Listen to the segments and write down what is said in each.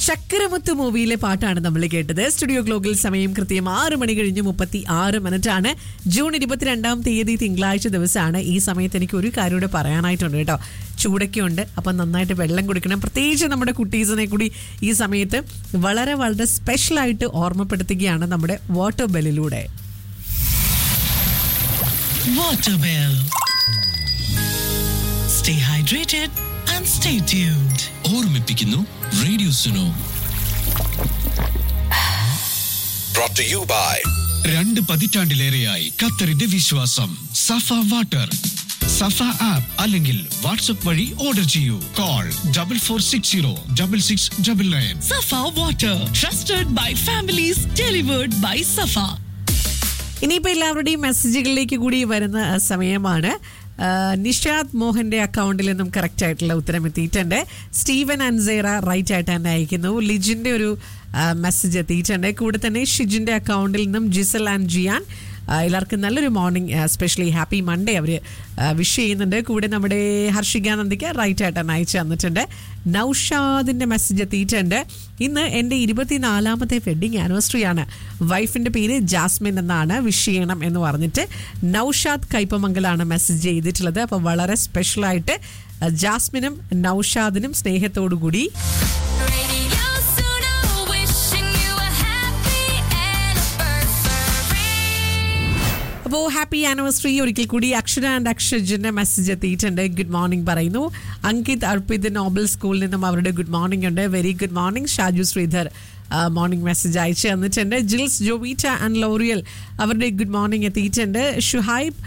ചക്രമുത്ത് മൂവിയിലെ പാട്ടാണ് നമ്മൾ കേട്ടത് സ്റ്റുഡിയോ ഗ്ലോഗിൽ സമയം കൃത്യം ആറ് മണി കഴിഞ്ഞ് മുപ്പത്തി ആറ് മിനിറ്റ് ആണ് ജൂൺ ഇരുപത്തിരണ്ടാം തീയതി തിങ്കളാഴ്ച ദിവസമാണ് ഈ സമയത്ത് എനിക്ക് ഒരു കാര്യം കൂടെ പറയാനായിട്ടുണ്ട് കേട്ടോ ചൂടൊക്കെ ഉണ്ട് അപ്പം നന്നായിട്ട് വെള്ളം കുടിക്കണം പ്രത്യേകിച്ച് നമ്മുടെ കുട്ടീസിനെ കൂടി ഈ സമയത്ത് വളരെ വളരെ സ്പെഷ്യലായിട്ട് ഓർമ്മപ്പെടുത്തുകയാണ് നമ്മുടെ വാട്ടർ ബെല്ലിലൂടെ Waterbell. Stay hydrated and stay tuned. ഓർമ്മിപ്പിക്കുന്നു radio Suno brought to you by രണ്ട് പതിറ്റാണ്ടിലേറെയായി ഖത്തറിന്റെ വിശ്വാസം സഫ വാട്ടർ സഫ ആപ്പ് അല്ലെങ്കിൽ വാട്സ്ആപ്പ് വഴി ഓർഡർ ചെയ്യൂ call double four six zero double six double nine Safa Water, trusted by families, delivered by Safa. ഇനിയിപ്പോൾ എല്ലാവരുടെയും മെസ്സേജുകളിലേക്ക് കൂടി വരുന്ന ആ, സമയമാണ് ആ, നിഷാദ് മോഹന്റെ അക്കൗണ്ടിൽ നിന്നും കറക്റ്റ് ആയിട്ടുള്ള ഉത്തരം എത്തിയിട്ടുണ്ട് സ്റ്റീവൻ അൻസേറ റൈറ്റ് ആയിട്ട് തന്നെ അയക്കുന്നു ലിജിന്റെ ഒരു മെസ്സേജ് എത്തിയിട്ടുണ്ട് കൂടെ തന്നെ ഷിജിന്റെ അക്കൗണ്ടിൽ നിന്നും ജിസൽ ആൻഡ് ജിയാൻ ആ, എല്ലാവർക്കും നല്ലൊരു മോർണിംഗ് സ്പെഷ്യലി ഹാപ്പി മൺഡേ അവർ വിഷ് ചെയ്യുന്നുണ്ട് കൂടെ നമ്മുടെ ഹർഷിക നന്ദിക്ക് റൈറ്റ് ആയിട്ട് തന്നെ അയച്ചു തന്നിട്ടുണ്ട് നൌഷാദിന്റെ മെസ്സേജ് എത്തിയിട്ടുണ്ട് ഇന്ന് എൻ്റെ ഇരുപത്തിനാലാമത്തെ വെഡിങ് ആനിവേഴ്സറി ആണ് വൈഫിന്റെ പേര് ജാസ്മിൻ എന്നാണ് വിഷ് ചെയ്യണം എന്ന് പറഞ്ഞിട്ട് നൌഷാദ് കൈപ്പമംഗലാണ് മെസ്സേജ് ചെയ്തിട്ടുള്ളത് അപ്പോൾ വളരെ സ്പെഷ്യലായിട്ട് ജാസ്മിനും നൌഷാദിനും സ്നേഹത്തോടു കൂടി Radio Suno, wishing you a happy anniversary. അപ്പോൾ ഹാപ്പി ആനിവേഴ്സറി ഒരിക്കൽ കൂടി അക്ഷര ആൻഡ് അക്ഷജിന്റെ മെസ്സേജ് എത്തിയിട്ടുണ്ട് ഗുഡ് മോർണിംഗ് പറയുന്നു അങ്കിത് അർപ്പിത് നോബൽ സ്കൂളിൽ നിന്നും അവരുടെ ഗുഡ് മോർണിംഗ് ഉണ്ട് very good morning Shaju Sridhar morning message അയച്ചു തന്നിട്ടുണ്ട് ജിൽസ് ജോവീറ്റ ആൻഡ് ലോറിയൽ അവരുടെ ഗുഡ് മോർണിംഗ് എത്തിയിട്ടുണ്ട് ഷുഹൈബ്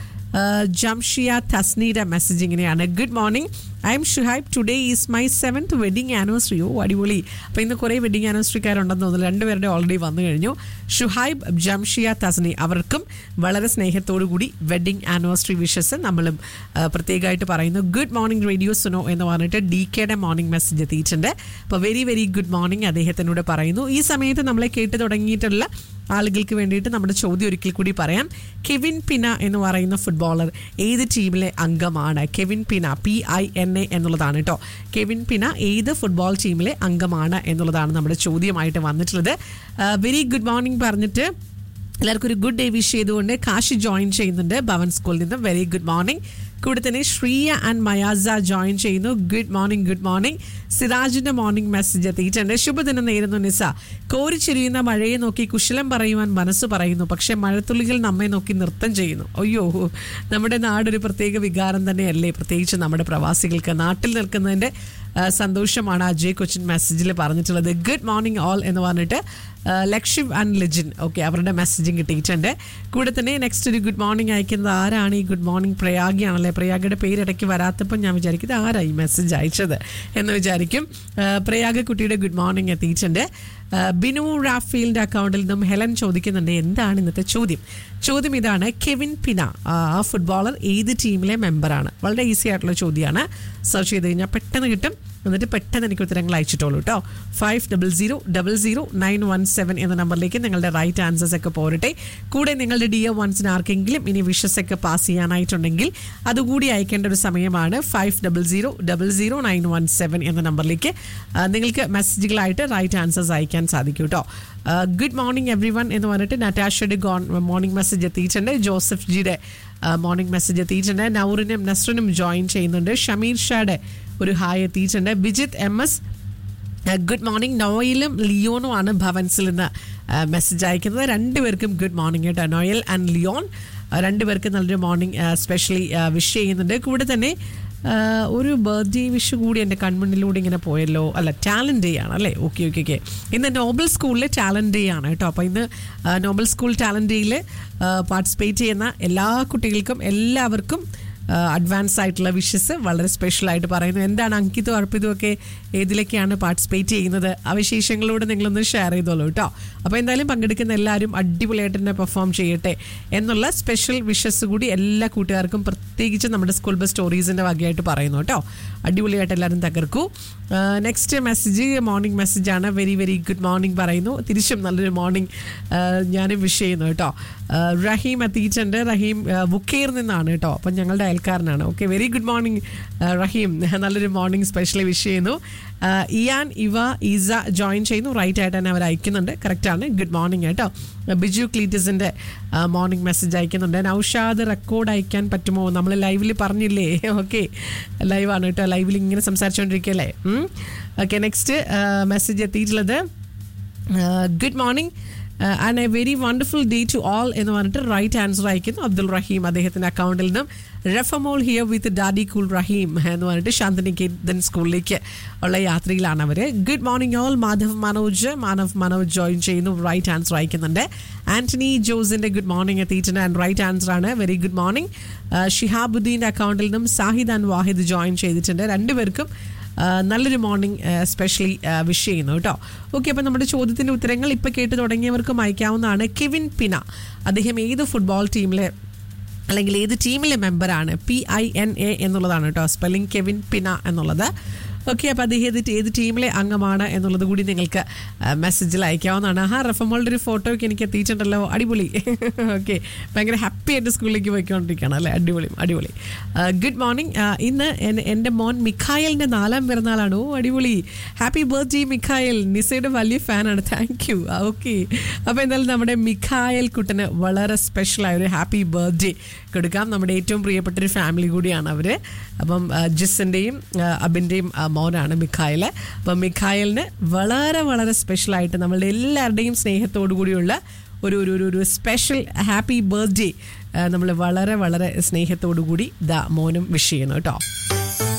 ജംഷിയ തസ്നീയുടെ മെസ്സേജ് ഇങ്ങനെയാണ് good morning I'm Shuhaib today is my seventh wedding anniversary ഓ അടിപൊളി അപ്പോൾ ഇന്ന് കുറേ വെഡിങ് ആനിവേഴ്സറിക്കാരുണ്ടെന്ന് തോന്നുന്നു രണ്ടുപേരുടെ ഓൾറെഡി വന്നു കഴിഞ്ഞു ഷുഹൈബ് ജംഷിയ തസ്നി അവർക്കും വളരെ സ്നേഹത്തോടു കൂടി വെഡിങ് ആനിവേഴ്സറി വിഷസ് നമ്മളും ആ, പ്രത്യേകമായിട്ട് പറയുന്നു ഗുഡ് മോർണിംഗ് റേഡിയോ സുനോ എന്ന് പറഞ്ഞിട്ട് ഡി കെയുടെ മോർണിംഗ് മെസ്സേജ് എത്തിയിട്ടുണ്ട് അപ്പോൾ വെരി വെരി ഗുഡ് മോർണിംഗ് അദ്ദേഹത്തിനോട് പറയുന്നു ഈ സമയത്ത് നമ്മളെ കേട്ട് തുടങ്ങിയിട്ടുള്ള ആളുകൾക്ക് വേണ്ടിയിട്ട് നമ്മുടെ ചോദ്യം ഒരിക്കൽ കൂടി പറയാം കെവിൻ പിന എന്ന് പറയുന്ന ഫുട്ബോളർ ഏത് ടീമിലെ അംഗമാണ് കെവിൻ പിന പി ഐ എൻ എ എന്നുള്ളതാണ് കേട്ടോ കെവിൻ പിന ഏത് ഫുട്ബോൾ ടീമിലെ അംഗമാണ് എന്നുള്ളതാണ് നമ്മുടെ ചോദ്യമായിട്ട് വന്നിട്ടുള്ളത് വെരി ഗുഡ് മോർണിംഗ് പറഞ്ഞിട്ട് എല്ലാവർക്കും ഒരു ഗുഡ് ഡേ വിഷ് ചെയ്തുകൊണ്ട് കാശി ജോയിൻ ചെയ്യുന്നുണ്ട് ഭവൻ സ്കൂളിൽ നിന്ന് വെരി ഗുഡ് മോർണിംഗ് കൂടെ തന്നെ ശ്രീയ ആൻഡ് മയാസ ജോയിൻ ചെയ്യുന്നു ഗുഡ് മോർണിംഗ് ഗുഡ് മോർണിംഗ് സിറാജിന്റെ മോർണിംഗ് മെസ്സേജ് എത്തിയിട്ടുണ്ട് ശുഭദിനം നേരുന്നു നിസ കോരിച്ചെരിയുന്ന മഴയെ നോക്കി കുശലം പറയുവാൻ മനസ്സ് പറയുന്നു പക്ഷെ മഴത്തുള്ളികൾ നമ്മെ നോക്കി നൃത്തം ചെയ്യുന്നു അയ്യോ നമ്മുടെ നാടൊരു പ്രത്യേക വികാരം തന്നെയല്ലേ പ്രത്യേകിച്ച് നമ്മുടെ പ്രവാസികൾക്ക് നാട്ടിൽ നിൽക്കുന്നതിന്റെ ആ, സന്തോഷമാണ് അജയ് കൊച്ചിൻ മെസ്സേജിൽ പറഞ്ഞിട്ടുള്ളത് ഗുഡ് മോർണിംഗ് ഓൾ എന്ന് പറഞ്ഞിട്ട് ആ, ലക്ഷിവ് ആൻഡ് ലിജിൻ ഓക്കെ അവരുടെ മെസ്സേജും കിട്ടിയിട്ടുണ്ട് കൂടെ തന്നെ നെക്സ്റ്റ് ഒരു ഗുഡ് മോർണിംഗ് അയക്കുന്നത് ആരാണ് ഈ ഗുഡ് മോർണിംഗ് പ്രയാഗിയാണല്ലേ പ്രയാഗയുടെ പേരിടയ്ക്ക് വരാത്തപ്പോൾ ഞാൻ വിചാരിക്കും ഇത് ആരാ ഈ മെസ്സേജ് അയച്ചത് എന്ന് വിചാരിക്കും ആ, പ്രയാഗ കുട്ടിയുടെ ഗുഡ് മോർണിംഗ് എത്തിയിട്ടുണ്ട് ആ, ബിനു റാഫീലിന്റെ അക്കൗണ്ടിൽ നിന്നും ഹെലൻ ചോദിക്കുന്നുണ്ട് എന്താണ് ഇന്നത്തെ ചോദ്യം ചോദ്യം ഇതാണ് കെവിൻ പിന ആ ഫുട്ബോളർ ഏത് ടീമിലെ മെമ്പറാണ് വളരെ ഈസി ആയിട്ടുള്ള ചോദ്യമാണ് സെർച്ച് ചെയ്ത് കഴിഞ്ഞാൽ പെട്ടെന്ന് കിട്ടും എന്നിട്ട് പെട്ടെന്ന് എനിക്ക് ഉത്തരങ്ങൾ അയച്ചിട്ടുള്ളൂ കേട്ടോ five double zero double zero nine one seven എന്ന നമ്പറിലേക്ക് നിങ്ങളുടെ റൈറ്റ് ആൻസേഴ്സ് ഒക്കെ പോരട്ടെ കൂടെ നിങ്ങളുടെ ഡി എ വൺസിന് ആർക്കെങ്കിലും ഇനി വിഷസ് ഒക്കെ പാസ് ചെയ്യാനായിട്ടുണ്ടെങ്കിൽ അതുകൂടി അയക്കേണ്ട ഒരു സമയമാണ് five double zero double zero nine one seven എന്ന നമ്പറിലേക്ക് ആ, നിങ്ങൾക്ക് മെസ്സേജുകളായിട്ട് റൈറ്റ് ആൻസേഴ്സ് അയക്കാൻ സാധിക്കും കേട്ടോ ഗുഡ് മോർണിംഗ് എവ്രി വൺ എന്ന് പറഞ്ഞിട്ട് നറ്റാഷയുടെ ഗോൺ മോർണിംഗ് മെസ്സേജ് എത്തിയിട്ടുണ്ട് ജോസഫ് ജിയുടെ മോർണിംഗ് മെസ്സേജ് എത്തിയിട്ടുണ്ട് നൗറിനും നസ്റിനും ജോയിൻ ചെയ്യുന്നുണ്ട് ഷമീർ ഷായുടെ ഒരു ഹായ് എത്തിയിട്ടുണ്ട് Bijith M S good morning നോയലും ലിയോണും ആണ് ഭവൻസിൽ നിന്ന് മെസ്സേജ് അയക്കുന്നത് രണ്ടുപേർക്കും ഗുഡ് മോർണിംഗ് കേട്ടോ നോയൽ ആൻഡ് ലിയോൺ ആ, രണ്ടുപേർക്കും നല്ലൊരു മോർണിംഗ് സ്പെഷ്യലി വിഷ് ചെയ്യുന്നുണ്ട് കൂടെ തന്നെ ആ, ഒരു ബർത്ത്ഡേ വിഷ് കൂടി എൻ്റെ കൺമുന്നിലൂടെ ഇങ്ങനെ പോയല്ലോ അല്ല ടാലൻറ്റ് ഡേ ആണ് അല്ലേ ഓക്കെ ഓക്കെ ഓക്കെ ഇന്ന് നോബൽ സ്കൂളിലെ ടാലൻറ്റ് ഡേ ആണ് കേട്ടോ അപ്പോൾ ഇന്ന് ആ, നോബൽ സ്കൂൾ ടാലൻറ്റ് ഡേയിൽ പാർട്ടിസിപ്പേറ്റ് ചെയ്യുന്ന എല്ലാ കുട്ടികൾക്കും എല്ലാവർക്കും അഡ്വാൻസ് ആയിട്ടുള്ള വിഷസ് വളരെ സ്പെഷ്യൽ ആയിട്ട് പറയുന്നു എന്താണ് അങ്കിതും അർപ്പിതും ഒക്കെ ഏതിലൊക്കെയാണ് പാർട്ടിസിപ്പേറ്റ് ചെയ്യുന്നത് ആ വിശേഷങ്ങളോട് നിങ്ങളൊന്ന് ഷെയർ ചെയ്തോളൂ കേട്ടോ അപ്പോൾ എന്തായാലും പങ്കെടുക്കുന്ന എല്ലാവരും അടിപൊളിയായിട്ട് തന്നെ പെർഫോം ചെയ്യട്ടെ എന്നുള്ള സ്പെഷ്യൽ വിഷസ് കൂടി എല്ലാ കൂട്ടുകാർക്കും പ്രത്യേകിച്ച് നമ്മുടെ സ്കൂൾ ബസ് സ്റ്റോറീസിൻ്റെ വകയായിട്ട് പറയുന്നു കേട്ടോ അടിപൊളിയായിട്ട് എല്ലാവരും തകർക്കൂ നെക്സ്റ്റ് മെസ്സേജ് മോർണിംഗ് മെസ്സേജാണ് വെരി വെരി ഗുഡ് മോർണിംഗ് പറയുന്നു തിരിച്ചും നല്ലൊരു മോർണിംഗ് ഞാനും വിഷ് ചെയ്യുന്നു കേട്ടോ ആ, റഹീം എത്തിയിട്ടുണ്ട് റഹീം ആ, ബുക്കേർ നിന്നാണ് കേട്ടോ അപ്പം ഞങ്ങളുടെ അയൽ അയൽക്കാരനാണ് okay very good morning Raheem നല്ലൊരു മോർണിംഗ് സ്പെഷ്യലി വിഷ് ചെയ്യുന്നു ആ, ഇയാൻ ഇവ ഈസ ജോയിൻ ചെയ്യുന്നു റൈറ്റ് ആയിട്ട് തന്നെ അവർ അയക്കുന്നുണ്ട് കറക്റ്റാണ് ഗുഡ് മോർണിംഗ് കേട്ടോ ബിജു ക്ലീറ്റസിൻ്റെ മോർണിംഗ് മെസ്സേജ് അയക്കുന്നുണ്ട് നൗഷാദ് റെക്കോർഡ് അയക്കാൻ പറ്റുമോ നമ്മൾ ലൈവിൽ പറഞ്ഞില്ലേ ഓക്കെ ലൈവാണ് കേട്ടോ ലൈവിൽ ഇങ്ങനെ സംസാരിച്ചുകൊണ്ടിരിക്കുകയല്ലേ ഓക്കെ നെക്സ്റ്റ് മെസ്സേജ് എത്തിയിട്ടുള്ളത് good morning and a very wonderful day to all എന്ന് പറഞ്ഞിട്ട് റൈറ്റ് ആൻസർ അയക്കുന്നു അബ്ദുൾ റഹീം അദ്ദേഹത്തിന്റെ അക്കൗണ്ടിൽ നിന്നും Refamol here with daddy cool Raheem എന്ന് പറഞ്ഞിട്ട് ശാന്തിനികേതൻ സ്കൂളിലേക്ക് ഉള്ള യാത്രയിലാണ് അവർ good morning all Madhav Manoj Manav Manoj join ചെയ്യുന്നു റൈറ്റ് ആൻസർ അയക്കുന്നുണ്ട് ആന്റണി ജോസിന്റെ ഗുഡ് മോർണിംഗ് എത്തിയിട്ടുണ്ട് ആൻഡ് റൈറ്റ് ആൻസർ ആണ് വെരി ഗുഡ് മോർണിംഗ് ഷിഹാബുദ്ദീൻ്റെ അക്കൗണ്ടിൽ നിന്നും സാഹിദ് ആൻഡ് വാഹിദ് ജോയിൻ ചെയ്തിട്ടുണ്ട് രണ്ടുപേർക്കും ആ, നല്ലൊരു മോർണിംഗ് സ്പെഷ്യലി വിഷ് ചെയ്യുന്നു കേട്ടോ ഓക്കെ അപ്പം നമ്മുടെ ചോദ്യത്തിൻ്റെ ഉത്തരങ്ങൾ ഇപ്പോൾ കേട്ട് തുടങ്ങിയവർക്കും അയക്കാവുന്നതാണ് കെവിൻ പിന അദ്ദേഹം ഏത് ഫുട്ബോൾ ടീമിലെ അല്ലെങ്കിൽ ഏത് ടീമിലെ മെമ്പറാണ് പി ഐ എൻ എ എന്നുള്ളതാണ് കേട്ടോ സ്പെല്ലിംഗ് കെവിൻ പിന എന്നുള്ളത് ഓക്കെ അപ്പോൾ അദ്ദേഹം ഏത് ഏത് ടീമിലെ അംഗമാണ് എന്നുള്ളത് കൂടി നിങ്ങൾക്ക് മെസ്സേജിൽ അയക്കാവുന്നതാണ് ആ റഫമോളുടെ ഒരു ഫോട്ടോ ഒക്കെ എനിക്ക് എത്തിയിട്ടുണ്ടല്ലോ അടിപൊളി ഓക്കെ ഭയങ്കര ഹാപ്പി ആയിട്ട് സ്കൂളിലേക്ക് പോയിക്കൊണ്ടിരിക്കുകയാണ് അല്ലേ അടിപൊളി അടിപൊളി ഗുഡ് മോർണിംഗ് ഇന്ന് എൻ- എൻ്റെ മോൻ മിഖായലിൻ്റെ നാലാം പിറന്നാളാണ് ഓ അടിപൊളി ഹാപ്പി ബർത്ത്ഡേ മിഖായൽ നിസയുടെ വലിയ ഫാനാണ് താങ്ക് യു ഓക്കെ അപ്പോൾ എന്തായാലും നമ്മുടെ മിഖായൽ കുട്ടന് വളരെ സ്പെഷ്യലായ ഒരു ഹാപ്പി ബർത്ത്ഡേ കൊടുക്കാം നമ്മുടെ ഏറ്റവും പ്രിയപ്പെട്ട ഒരു ഫാമിലി കൂടിയാണ് അവർ അപ്പം ആ, ജിസിൻ്റെയും ആ, അബിൻ്റെയും ആ, മോനാണ് മിഖായൽ അപ്പം മിഖായലിന് വളരെ വളരെ സ്പെഷ്യലായിട്ട് നമ്മളുടെ എല്ലാവരുടെയും സ്നേഹത്തോടു കൂടിയുള്ള ഒരു ഒരു ഒരു ഒരു സ്പെഷ്യൽ ഹാപ്പി ബർത്ത്ഡേ നമ്മൾ വളരെ വളരെ സ്നേഹത്തോടു കൂടി ദാ മോനും വിഷ് ചെയ്യുന്നു കേട്ടോ